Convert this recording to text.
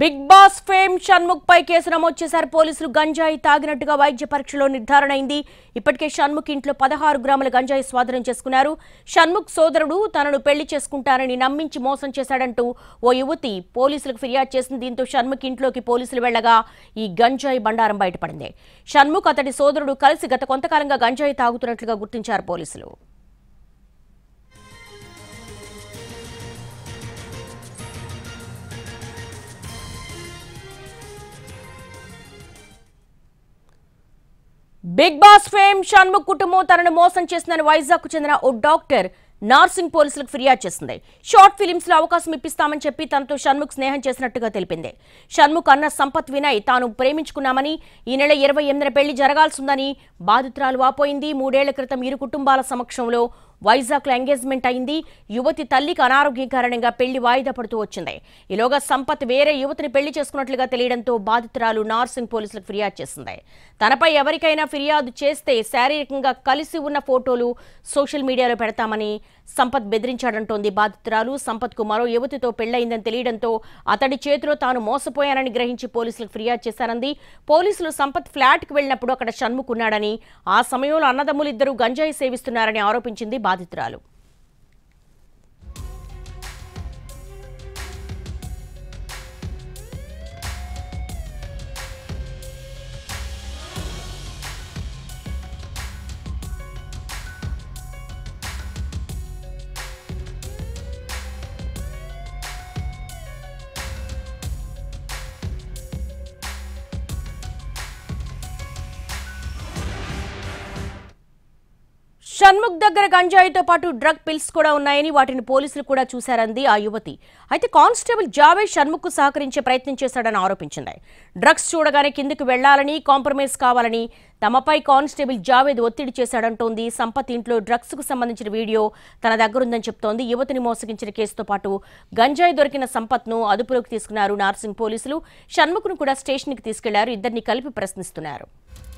big boss fame Shanmukh పై case నమోదు చేశారు పోలీసులు గంజాయి తాగినట్టుగా వైద్య పరీక్షలో నిర్ధారణ అయింది ఇప్పటికే షణ్ముఖ్ ఇంట్లో పదహారు గ్రాముల గంజాయి స్వాధీనం చేసుకున్నారు షణ్ముఖ్ సోదరుడు తనను పెళ్లి చేసుకుంటారని నమ్మించి మోసం చేశాడంటూ ఓ యువతి పోలీసులకు ఫిర్యాదు చేసింది దీంతో షణ్ముఖ్ ఇంట్లోకి పోలీసులు వెళ్లగా ఈ గంజాయి బండారం బయటపడింది షణ్ముఖ్ అతడి సోదరుడు కలిసి గత కొంతకాలంగా గంజాయి తాగుతున్నట్లుగా గుర్తించారు పోలీసులు బిగ్ బాస్ ఫేమ్ షణ్ముఖ్ కుటుంబం తనను మోసం చేసిందని వైజాగ్ చెందిన ఓ డాక్టర్ నార్సింగ్ పోలీసులకు ఫిర్యాదు చేసింది షార్ట్ ఫిలిమ్స్ లో అవకాశం ఇప్పిస్తామని చెప్పి తనతో షణ్ముఖ్ స్నేహం చేసినట్టుగా తెలిపింది షణ్ముఖ్ అన్న సంపత్ వినయ్ తాను ప్రేమించుకున్నామని ఈ నెల ఇరవై ఎనిమిదిన పెళ్లి జరగాల్సిందని బాధితురాలు వాపోయింది మూడేళ్ల క్రితం ఇరు కుటుంబాల సమక్షంలో వైజాగ్ లో ఎంగేజ్మెంట్ అయింది యువతి తల్లికి అనారోగ్యం కారణంగా పెళ్లి వాయిదా పడుతూ వచ్చింది ఈలోగా సంపత్ వేరే యువతిని పెళ్లి చేసుకున్నట్లుగా తెలియడంతో బాధితురాలు నార్సింగ్ పోలీసులకు ఫిర్యాదు చేసింది తనపై ఎవరికైనా ఫిర్యాదు చేస్తే శారీరకంగా కలిసి ఉన్న ఫోటోలు సోషల్ మీడియాలో పెడతామని సంపత్ బెదిరించాడంటోంది బాధితురాలు సంపత్కు మరో యువతితో పెళ్లయిందని తెలియడంతో అతడి చేతిలో తాను మోసపోయానని గ్రహించి పోలీసులకు ఫిర్యాదు చేశారంది పోలీసులు సంపత్ ఫ్లాట్కి వెళ్లినప్పుడు అక్కడ షణ్ముఖ్ ఉన్నాడని ఆ సమయంలో అన్నదమ్ములు ఇద్దరు గంజాయి సేవిస్తున్నారని ఆరోపించింది బాధితురాలు షణ్ముఖ్ దగ్గర గంజాయితో పాటు డ్రగ్ పిల్స్ కూడా ఉన్నాయని వాటిని పోలీసులు కూడా చూశారంది ఆ యువతి అయితే కానిస్టేబుల్ జావేద్ షణ్ముఖ్ కు సహకరించే ప్రయత్నం చేశాడని ఆరోపించింది డ్రగ్స్ చూడగానే కిందికి వెళ్లాలని కాంప్రమైజ్ కావాలని తమపై కానిస్టేబుల్ జావేద్ ఒత్తిడి చేశాడంటోంది సంపత్ ఇంట్లో డ్రగ్స్ కు సంబంధించిన వీడియో తన దగ్గరుందని చెప్తోంది యువతిని మోసగించిన కేసుతో పాటు గంజాయి దొరికిన సంపత్ను అదుపులోకి తీసుకున్నారు నార్సింగ్ పోలీసులు షణ్ముఖ్ను కూడా స్టేషన్కి తీసుకెళ్లారు ఇద్దరిని కలిపి ప్రశ్నిస్తున్నారు